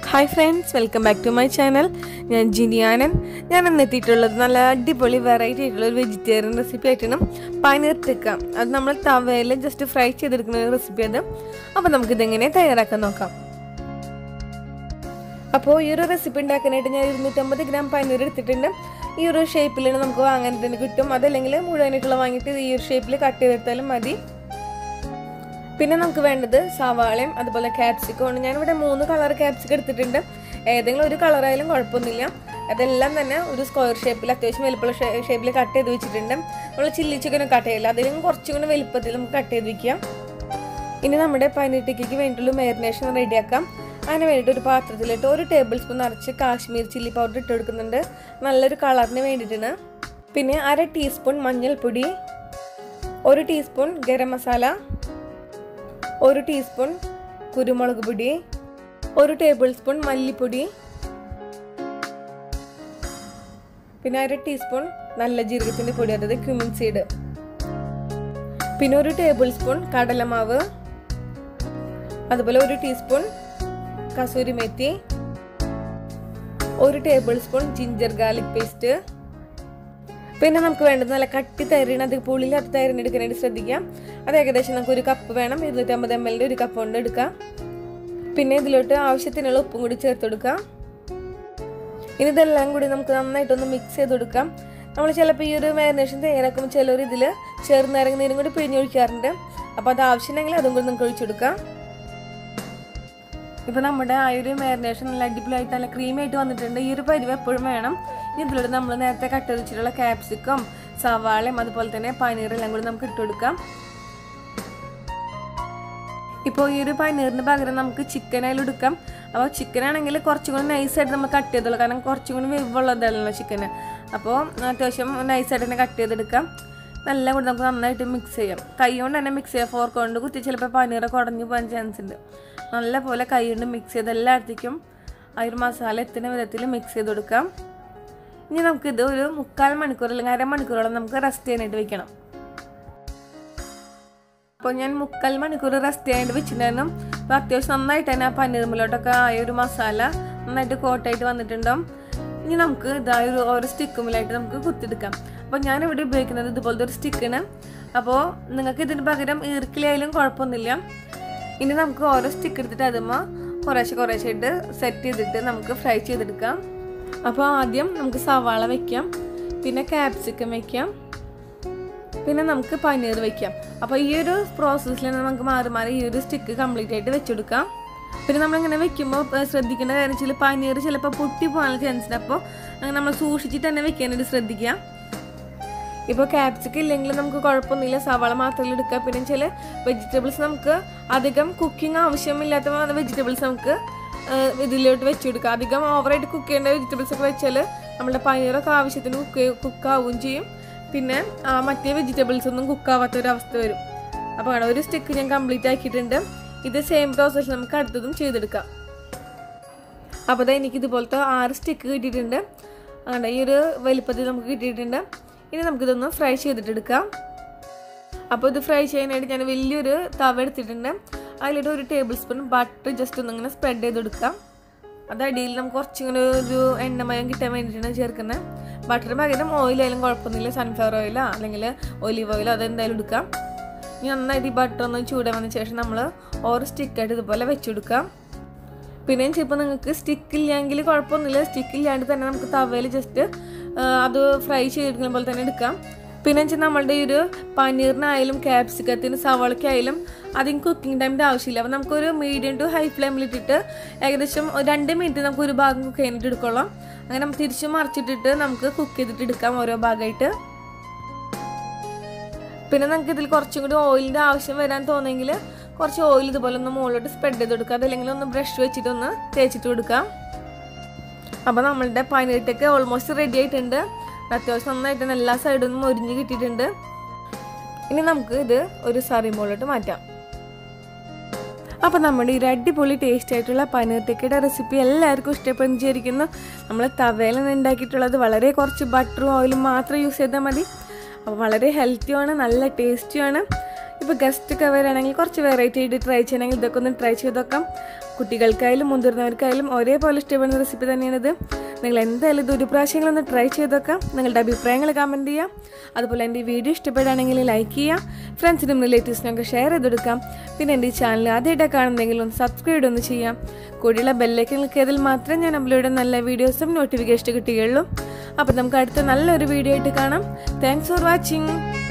hi friends welcome back to my channel ഞാൻ ജിനിയാനൻ ഞാൻ ഇന്ന് എത്തിയിട്ടുള്ളത് നല്ല അടിപൊളി വെറൈറ്റി ആയിട്ടുള്ള ഒരു വെജിറ്റേറിയൻ റെസിപ്പി ആയിട്ടാണ് പനീർ ടിക്ക അത് നമ്മൾ തവയിൽ ജസ്റ്റ് ഫ്രൈ ചെയ്തെടുക്കുന്ന ഒരു റെസിപ്പി അത് അപ്പോൾ നമുക്കിതെങ്ങനെ തയ്യാറാക്കാൻ നോക്കാം അപ്പോൾ ഈ ഒരു റെസിപ്പി ഉണ്ടാക്കാനായിട്ട് ഞാൻ ഇരുന്നൂറ്റമ്പത് ഗ്രാം പനീർ എടുത്തിട്ടുണ്ട് ഈ ഒരു ഷേപ്പിലാണ് നമുക്ക് വാങ്ങാൻ തന്നെ കിട്ടും അതല്ലെങ്കിൽ മുഴുവനായിട്ടുള്ള വാങ്ങിയിട്ട് ഈ ഒരു ഷേപ്പിൽ കട്ട് ചെയ്തെടുത്താലും മതി പിന്നെ നമുക്ക് വേണ്ടത് സവാളയും അതുപോലെ ക്യാപ്സിക്കമാണ് ഞാനിവിടെ മൂന്ന് കളർ ക്യാപ്സിക്കം എടുത്തിട്ടുണ്ട് ഏതെങ്കിലും ഒരു കളറായാലും കുഴപ്പമൊന്നുമില്ല അതെല്ലാം തന്നെ ഒരു സ്ക്വയർ ഷേപ്പിൽ അത്യാവശ്യം വലുപ്പമുള്ള ഷേപ്പിൽ കട്ട് ചെയ്ത് വെച്ചിട്ടുണ്ട് നമ്മൾ ചില്ലി ചിക്കനും കട്ട് ചെയ്യില്ല അതിലും കുറച്ചും കൂടി വലുപ്പത്തിൽ നമുക്ക് കട്ട് ചെയ്ത് വെക്കാം ഇനി നമ്മുടെ പനീർ ടിക്കയ്ക്ക് വേണ്ടിയിട്ടുള്ള മാരിനേഷൻ റെഡിയാക്കാം അതിന് വേണ്ടിയിട്ട് ഒരു പാത്രത്തിലിട്ട് ഒരു ടേബിൾ സ്പൂൺ നിറച്ച് കാശ്മീർ ചില്ലി പൗഡർ ഇട്ട് കൊടുക്കുന്നുണ്ട് നല്ലൊരു കളറിന് വേണ്ടിയിട്ടാണ് പിന്നെ അര ടീസ്പൂൺ മഞ്ഞൾപ്പൊടി ഒരു ടീസ്പൂൺ ഗരം മസാല ഒരു ടീസ്പൂൺ കുരുമുളക് പൊടി ഒരു ടേബിൾ സ്പൂൺ മല്ലിപ്പൊടി പിന്നെ അര ടീസ്പൂൺ നല്ല ജീരകത്തിൻ്റെ പൊടി അതായത് ക്യുമിൻ സീഡ് പിന്നെ ഒരു ടേബിൾ സ്പൂൺ കടലമാവ് അതുപോലെ ഒരു ടീസ്പൂൺ കസൂരി മെത്തി ഒരു tablespoon ginger garlic paste പിന്നെ നമുക്ക് വേണ്ടത് നല്ല കട്ടി തൈരിന് അത് പുളിയില്ലാത്ത തൈരിന് എടുക്കാനായിട്ട് ശ്രദ്ധിക്കാം അത് ഏകദേശം നമുക്ക് ഒരു കപ്പ് വേണം ഇരുന്നൂറ്റമ്പത് എം എല്ലിൻ്റെ ഒരു കപ്പ് കൊണ്ട് എടുക്കാം പിന്നെ ഇതിലോട്ട് ആവശ്യത്തിനുള്ള ഉപ്പും കൂടി ചേർത്ത് കൊടുക്കാം ഇനി ഇതെല്ലാം കൂടി നമുക്ക് നന്നായിട്ടൊന്ന് മിക്സ് ചെയ്ത് കൊടുക്കാം നമ്മൾ ചിലപ്പോൾ ഈ ഒരു മാരിനേഷൻ തയ്യാറാക്കുമ്പോൾ ചിലർ ഇതിൽ ചെറുനാരങ്ങ നീരും കൂടി പിഴിഞ്ഞൊഴിക്കാറുണ്ട് അപ്പോൾ അത് ആവശ്യമുണ്ടെങ്കിൽ അതും കൂടി നമുക്ക് ഒഴിച്ചു കൊടുക്കാം ഇപ്പോൾ നമ്മുടെ ആ ഒരു മാരിനേഷൻ നല്ല അടിപൊളിയായിട്ട് നല്ല ക്രീമായിട്ട് വന്നിട്ടുണ്ട് ഈ ഒരു പരിവ് എപ്പോഴും വേണം ഇനി ഇതിലൂടെ നമ്മൾ നേരത്തെ കട്ട് വെച്ചിട്ടുള്ള ക്യാപ്സിക്കം സവാളയും അതുപോലെ തന്നെ പനീറെല്ലാം കൂടി നമുക്ക് ഇട്ട് കൊടുക്കാം ഇപ്പോൾ ഈ ഒരു പനീറിന് പകരം നമുക്ക് ചിക്കൻ ആയാലും എടുക്കാം അപ്പോൾ ചിക്കൻ ആണെങ്കിൽ കുറച്ചും കൂടി നൈസായിട്ട് നമ്മൾ കട്ട് ചെയ്തോളൂ കാരണം കുറച്ചും കൂടി വെവുള്ളതല്ലോ ചിക്കന് അപ്പോൾ അത്യാവശ്യം നൈസായിട്ട് തന്നെ കട്ട് ചെയ്തെടുക്കാം നല്ല കൂടി നമുക്ക് നന്നായിട്ട് മിക്സ് ചെയ്യാം കൈ കൊണ്ട് തന്നെ മിക്സ് ചെയ്യാം ഫോർക്ക് കൊണ്ട് കുത്തി ചിലപ്പോൾ പനീറൊക്കെ ഉടഞ്ഞു പോകാൻ ചാൻസ് ഉണ്ട് നല്ല പോലെ കൈ കൊണ്ട് മിക്സ് ചെയ്ത് എല്ലായിടത്തേക്കും ആ ഒരു മസാല എത്തുന്ന വിധത്തിൽ മിക്സ് ചെയ്ത് കൊടുക്കാം ഇനി നമുക്കിത് ഒരു മുക്കാൽ മണിക്കൂർ അല്ലെങ്കിൽ അരമണിക്കൂറോളം നമുക്ക് റെസ്റ്റ് ചെയ്യാനായിട്ട് വെക്കണം അപ്പോൾ ഞാൻ മുക്കാൽ മണിക്കൂർ റെസ്റ്റ് ചെയ്യാനായിട്ട് വെച്ചിട്ടുണ്ടായിരുന്നു അപ്പോൾ അത്യാവശ്യം നന്നായിട്ട് തന്നെ ആ പനീർമിലോട്ടൊക്കെ ആയ ഒരു മസാല നന്നായിട്ട് കോട്ടായിട്ട് വന്നിട്ടുണ്ടാവും ഇനി നമുക്ക് ഇതായ ഒരു ഓരോ സ്റ്റിക്കുമിലായിട്ട് നമുക്ക് കുത്തിയെടുക്കാം അപ്പോൾ ഞാനിവിടെ ഉപയോഗിക്കുന്നത് ഇതുപോലത്തെ ഒരു സ്റ്റിക്കാണ് അപ്പോൾ നിങ്ങൾക്ക് ഇതിന് പകരം ഈർക്കിലായാലും കുഴപ്പമൊന്നുമില്ല ഇനി നമുക്ക് ഓരോ സ്റ്റിക്ക് എടുത്തിട്ട് അതുമ്മ കുറേശ്ശെ കുറേശ്ശെ ഇട്ട് സെറ്റ് ചെയ്തിട്ട് നമുക്ക് ഫ്രൈ ചെയ്തെടുക്കാം അപ്പോൾ ആദ്യം നമുക്ക് സവാള വെക്കാം പിന്നെ ക്യാപ്സിക്കം വെക്കാം പിന്നെ നമുക്ക് പനീർ വെക്കാം അപ്പോൾ ഈ ഒരു പ്രോസസ്സിൽ നമുക്ക് മാറി മാറി ഈ ഒരു സ്റ്റിക്ക് കംപ്ലീറ്റ് ആയിട്ട് വെച്ചെടുക്കാം പിന്നെ നമ്മളിങ്ങനെ വെക്കുമ്പോൾ ശ്രദ്ധിക്കേണ്ട കാര്യം വെച്ചാൽ പനീർ ചിലപ്പോൾ പൊട്ടി പോകാനുള്ള ചാൻസ് ഉണ്ട് അപ്പോൾ അങ്ങനെ നമ്മൾ സൂക്ഷിച്ചിട്ട് തന്നെ വെക്കാനായിട്ട് ശ്രദ്ധിക്കുക ഇപ്പോൾ ക്യാപ്സിക്കം ഇല്ലെങ്കിൽ നമുക്ക് കുഴപ്പമൊന്നുമില്ല സവാള മാത്രമേ എടുക്കുക പിന്നെ ചില വെജിറ്റബിൾസ് നമുക്ക് അധികം കുക്കിംഗ് ആവശ്യമില്ലാത്ത വെജിറ്റബിൾസ് നമുക്ക് ഇതിലോട്ട് വെച്ചെടുക്കുക അധികം ഓവറായിട്ട് കുക്ക് ചെയ്യേണ്ട വെജിറ്റബിൾസ് ഒക്കെ വെച്ചാൽ നമ്മുടെ പനീറൊക്കെ ആവശ്യത്തിന് കുക്ക് കുക്കാവുകയും ചെയ്യും പിന്നെ മറ്റേ വെജിറ്റബിൾസ് ഒന്നും കുക്കാവാത്ത ഒരു അവസ്ഥ വരും അപ്പോൾ ആണ് ഒരു സ്റ്റിക്ക് ഞാൻ കംപ്ലീറ്റ് ആക്കിയിട്ടുണ്ട് ഇത് സെയിം പ്രോസസ്സ് നമുക്ക് അടുത്തതും ചെയ്തെടുക്കാം അപ്പോൾ അതാ എനിക്ക് ഇതുപോലത്തെ ആറ് സ്റ്റിക്ക് കിട്ടിയിട്ടുണ്ട് അങ്ങനെ ഈ ഒരു വലിപ്പത്തിൽ നമുക്ക് കിട്ടിയിട്ടുണ്ട് ഇനി നമുക്കിതൊന്ന് ഫ്രൈ ചെയ്തിട്ടെടുക്കാം അപ്പോൾ ഇത് ഫ്രൈ ചെയ്യാനായിട്ട് ഞാൻ വലിയൊരു തവ എടുത്തിട്ടുണ്ട് അതിലിട്ട് ഒരു ടേബിൾ സ്പൂൺ ബട്ടർ ജസ്റ്റ് ഒന്നിങ്ങനെ സ്പ്രെഡ് ചെയ്ത് കൊടുക്കാം അത് അടിയിൽ നമുക്ക് കുറച്ചിങ്ങനെ ഒരു എണ്ണമയം കിട്ടാൻ വേണ്ടിയിട്ടാണ് ചേർക്കുന്നത് ബട്ടറിന് പകരം ഓയിലായാലും കുഴപ്പമൊന്നുമില്ല സൺഫ്ലവർ ഓയിലോ അല്ലെങ്കിൽ ഒലിവ് ഓയിലോ അതെന്തായാലും എടുക്കാം ഇനി നന്നായിട്ട് ഈ ബട്ടർ ഒന്ന് ചൂടാൻ വന്ന ശേഷം നമ്മൾ ഓരോ സ്റ്റിക്കായിട്ട് ഇതുപോലെ വെച്ചെടുക്കാം പിന്നെ ചിലപ്പോൾ നിങ്ങൾക്ക് സ്റ്റിക്കില്ലെങ്കിൽ കുഴപ്പമൊന്നുമില്ല സ്റ്റിക്കില്ലാണ്ട് തന്നെ നമുക്ക് തവയിൽ ജസ്റ്റ് അത് ഫ്രൈ ചെയ്തെടുക്കുന്ന പോലെ തന്നെ എടുക്കാം പിന്നെ വെച്ചാൽ നമ്മളുടെ ഈ ഒരു പനീറിനായാലും ക്യാപ്സിക്കത്തിന് സവാളയ്ക്കായാലും അധികം കുക്കിംഗ് ടൈമിൻ്റെ ആവശ്യമില്ല അപ്പോൾ നമുക്കൊരു മീഡിയം ടു ഹൈ ഫ്ലെയിമിൽ ഇട്ടിട്ട് ഏകദേശം രണ്ട് മിനിറ്റ് നമുക്ക് ഒരു ഭാഗം കുക്ക് ചെയ്യാനായിട്ട് എടുക്കണം അങ്ങനെ നമുക്ക് തിരിച്ച് മറിച്ചിട്ടിട്ട് നമുക്ക് കുക്ക് ചെയ്തിട്ട് എടുക്കാം ഓരോ ഭാഗമായിട്ട് പിന്നെ നമുക്ക് ഇതിൽ കുറച്ചും കൂടി ഓയിലിൻ്റെ ആവശ്യം വരാൻ തോന്നുമെങ്കിൽ കുറച്ച് ഓയിൽ ഇതുപോലെ ഒന്ന് മുകളിലോട്ട് സ്പ്രെഡ് ചെയ്ത് കൊടുക്കുക അതല്ലെങ്കിൽ ഒന്ന് ബ്രഷ് വെച്ചിട്ട് ഒന്ന് തേച്ചിട്ട് കൊടുക്കാം അപ്പോൾ നമ്മളുടെ പനീർട്ടൊക്കെ ഓൾമോസ്റ്റ് റെഡി ആയിട്ടുണ്ട് അത്യാവശ്യം നന്നായിട്ട് എല്ലാ സൈഡിൽ നിന്നും ഒരിഞ്ഞ് കിട്ടിയിട്ടുണ്ട് ഇനി നമുക്ക് ഇത് ഒരു സറി മുകളിലോട്ട് മാറ്റാം അപ്പോൾ നമ്മുടെ ഈ ഒരു അടിപൊളി ടേസ്റ്റ് ആയിട്ടുള്ള പനീർ ടിക്കയുടെ റെസിപ്പി എല്ലാവർക്കും ഇഷ്ടപ്പെടുന്ന വിചാരിക്കുന്നു നമ്മൾ തവയിലാണ് ഉണ്ടാക്കിയിട്ടുള്ളത് വളരെ കുറച്ച് ബട്ടറും ഓയിലും മാത്രം യൂസ് ചെയ്താൽ മതി അപ്പോൾ വളരെ ഹെൽത്തിയുമാണ് നല്ല ടേസ്റ്റിയുമാണ് ഇപ്പോൾ ഗസ്റ്റ് ഒക്കെ വരികയാണെങ്കിൽ കുറച്ച് വെറൈറ്റി ആയിട്ട് ട്രൈ ചെയ്യണമെങ്കിൽ ഇതൊക്കെ ഒന്ന് ട്രൈ ചെയ്ത് നോക്കാം കുട്ടികൾക്കായാലും മുതിർന്നവർക്കായാലും ഒരേപോലെ ഇഷ്ടപ്പെടുന്ന റെസിപ്പി തന്നെയാണിത് നിങ്ങൾ എന്തായാലും ഇത് ഒരു പ്രാവശ്യങ്ങളൊന്ന് ട്രൈ ചെയ്ത് നോക്കാം നിങ്ങളുടെ അഭിപ്രായങ്ങൾ കമൻറ്റ് ചെയ്യാം അതുപോലെ എൻ്റെ ഈ വീഡിയോ ഇഷ്ടപ്പെടുകയാണെങ്കിൽ ലൈക്ക് ചെയ്യാം ഫ്രണ്ട്സിനും റിലേറ്റീവ്സിനൊക്കെ ഷെയർ ചെയ്തെടുക്കാം പിന്നെ എൻ്റെ ഈ ചാനൽ ആദ്യമായിട്ടാണ് കാണുന്നെങ്കിൽ ഒന്ന് സബ്സ്ക്രൈബ് ഒന്ന് ചെയ്യാം കൂടിയുള്ള ബെല്ലേക്ക് ക്ലിക്ക് മാത്രമേ ഞാൻ അപ്ലോഡ് നല്ല വീഡിയോസും നോട്ടിഫിക്കേഷൻ കിട്ടുകയുള്ളൂ അപ്പോൾ നമുക്ക് അടുത്ത നല്ലൊരു വീഡിയോ ആയിട്ട് കാണാം താങ്ക്സ് ഫോർ വാച്ചിങ്